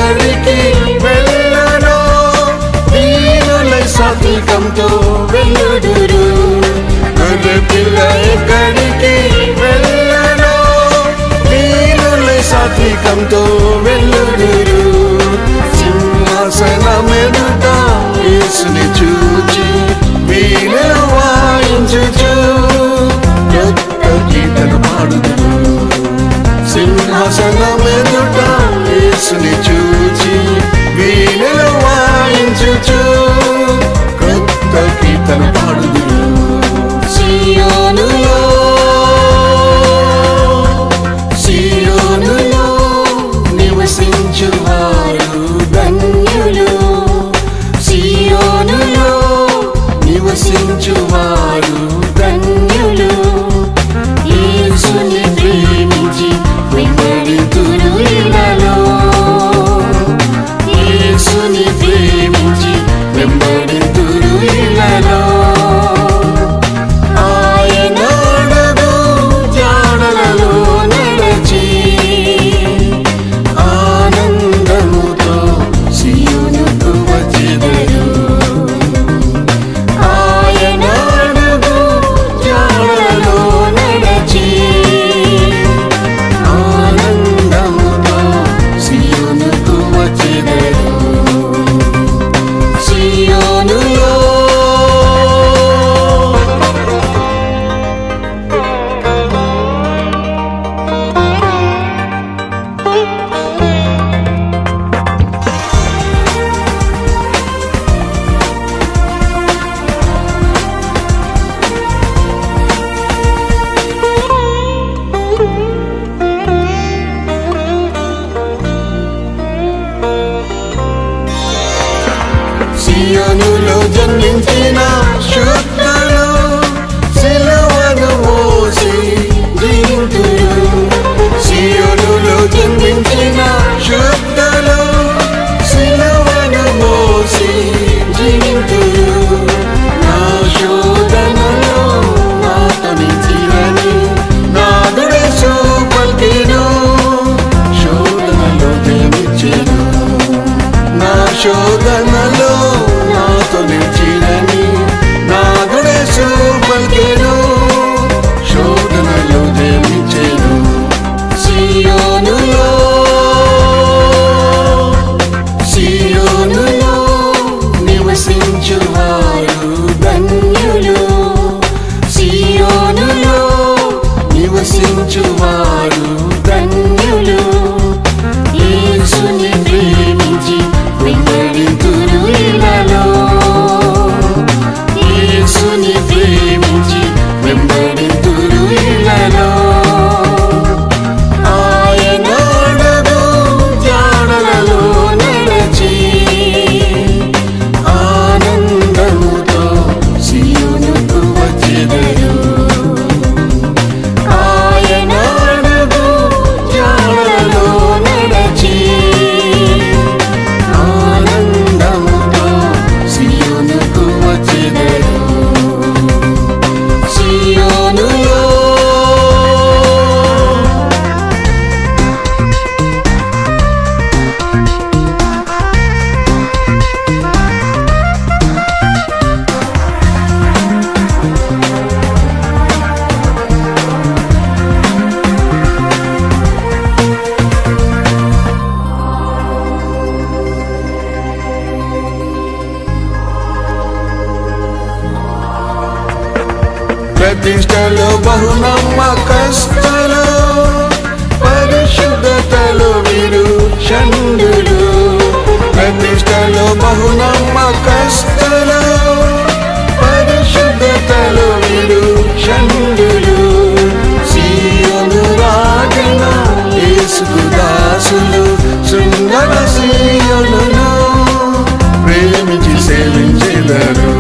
ఎక్కడికి వెళ్ళనో దీనులై సాత్వికంతో వెళ్ళుదురు గొర్రె పిల్ల ఎక్కడికి వెళ్ళనో దీనులై సాత్వికంతో వెళ్ళుదురు సింహాసనమెదుట యేసుని చూచి వీణలు వాయించుచు కొత్త కీర్తన పాడుదురు సింహాసనమెదుట యేసుని చూచి వీణలు వాయించుచు కొత్త కీర్తన పాడుదురు సియోనులో సియోనులో నివసించువారు ధన్యులు సియోనులో నివసించువారు ధన్యులు యేసుని ప్రేమించి వెంబడింతురు ఇలలో యేసుని ప్రేమించి వెంబడింతురు ఇలలో ఆయన అడుగు జాడలలో నడచి ఆనందముతో సియోనుకు వచ్చెదరు ఆయన అడుగు జాడలలో నడచి ఆనందముతో సియోనుకు వచ్చెదరు సియోనులో సియోనులో జన్మించిన శుద్ధులు సిలువను మోసి జీవితులు సియోనులో జన్మించిన శుద్ధులు సిలువను మోసి జీవితులు నా శోధనలో నాతో నిలిచిరని నాదుడే సూపల్కిను శోధనలో జయమిచ్చెను నా శోధనలో నాతో నిలిచిరని నాదుడే సూపల్కెను శోధనలో జయమిచ్చెను సియోనులో సియోనులో నివసించువారు ధన్యులు సియోనులో నివసించువారు ధన్యులు యేసుని ప్రేమించి వెంబడింతురు ఇలలో యేసుని ప్రేమించి వెంబడింతురు ఇలలో ఆయన అడుగు జాడలలో నడచి ఆనందముతో సియోనుకు వచ్చెదరు ఆయన అడుగు జాడలలో నడచి ఆనందముతో సియోనుకు వచ్చెదరు సియోనులో ప్రతిష్టలో బహునమ్మకస్తులు పరిశుద్ధతలో వీరు షండులు ప్రతిష్టలో బహునమ్మకస్తులు పరిశుద్ధతలో వీరు షండులు సీయోను రాజన యేసుకు దాసులు సుందర సీయోనును ప్రేమించి సేవించెదరు